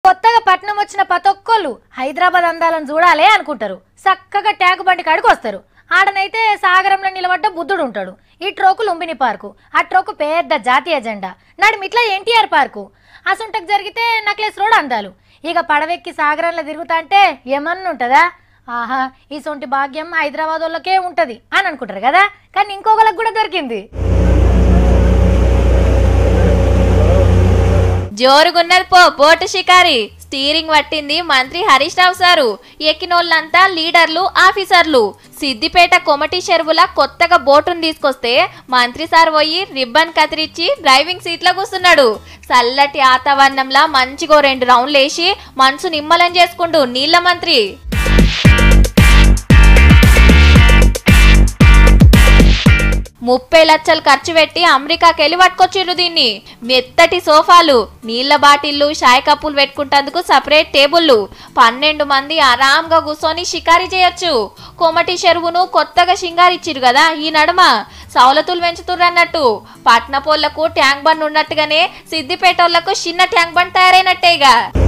కొత్తగా పట్నం వచ్చిన ప్రతొక్కళ్ళు హైదరాబాద్ అందాలను చూడాలి అనుకుంటారు చక్కగా ట్యాంక్ బండి కాడికి వస్తారు ఆడనైతే సాగరంలో నిలబడ్డ బుద్ధుడు ఉంటాడు ఈ ట్రోకు లుంబిని పార్కు ఆ ట్రోకు పెద్ద జాతీయ జెండా నడిమిట్లా ఎన్టీఆర్ పార్కు అసుంటకు జరిగితే నక్లెస్ రోడ్ అందాలు ఇక పడవెక్కి సాగరంలో తిరుగుతా అంటే ఏమన్నా ఉంటుందా ఆహా ఈ సొంటి భాగ్యం హైదరాబాద్ వాళ్ళకే ఉంటది అని అనుకుంటారు కదా కానీ ఇంకొకరికి కూడా దొరికింది జోరుగున్నది పో బోటు షికారి స్టీరింగ్ పట్టింది మంత్రి హరీష్ రావు సారు ఎక్కినోళ్ళంతా లీడర్లు ఆఫీసర్లు సిద్దిపేట కొమటి చెరువుల కొత్తగా బోటును తీసుకొస్తే మంత్రి సార్ పోయి రిబ్బన్ కత్తిరించి డ్రైవింగ్ సీట్లో కూర్చున్నాడు చల్లటి వాతావరణంలో మంచిగో రెండు రౌండ్లు వేసి మనసు నిమ్మలం చేసుకుంటూ నీళ్ళ మంత్రి ముప్పై లక్షలు ఖర్చు పెట్టి అమెరికాకి వెళ్ళి పట్టుకొచ్చిర్రు దీన్ని మెత్తటి సోఫాలు నీళ్ల బాటిల్లు షాయ్ కప్పులు పెట్టుకుంటందుకు సపరేట్ టేబుల్లు పన్నెండు మంది ఆరాంగా కూర్చొని షికారి చేయొచ్చు కొమటి చెరువును కొత్తగా షింగారిచ్చిరు కదా ఈ నడుమ సౌలతులు పెంచుతుర్రు అన్నట్టు పట్నపోళ్లకు ట్యాంక్ బండ్ ఉన్నట్టుగానే సిద్దిపేటోళ్లకు చిన్న ట్యాంక్ బండ్ తయారైనట్టేగా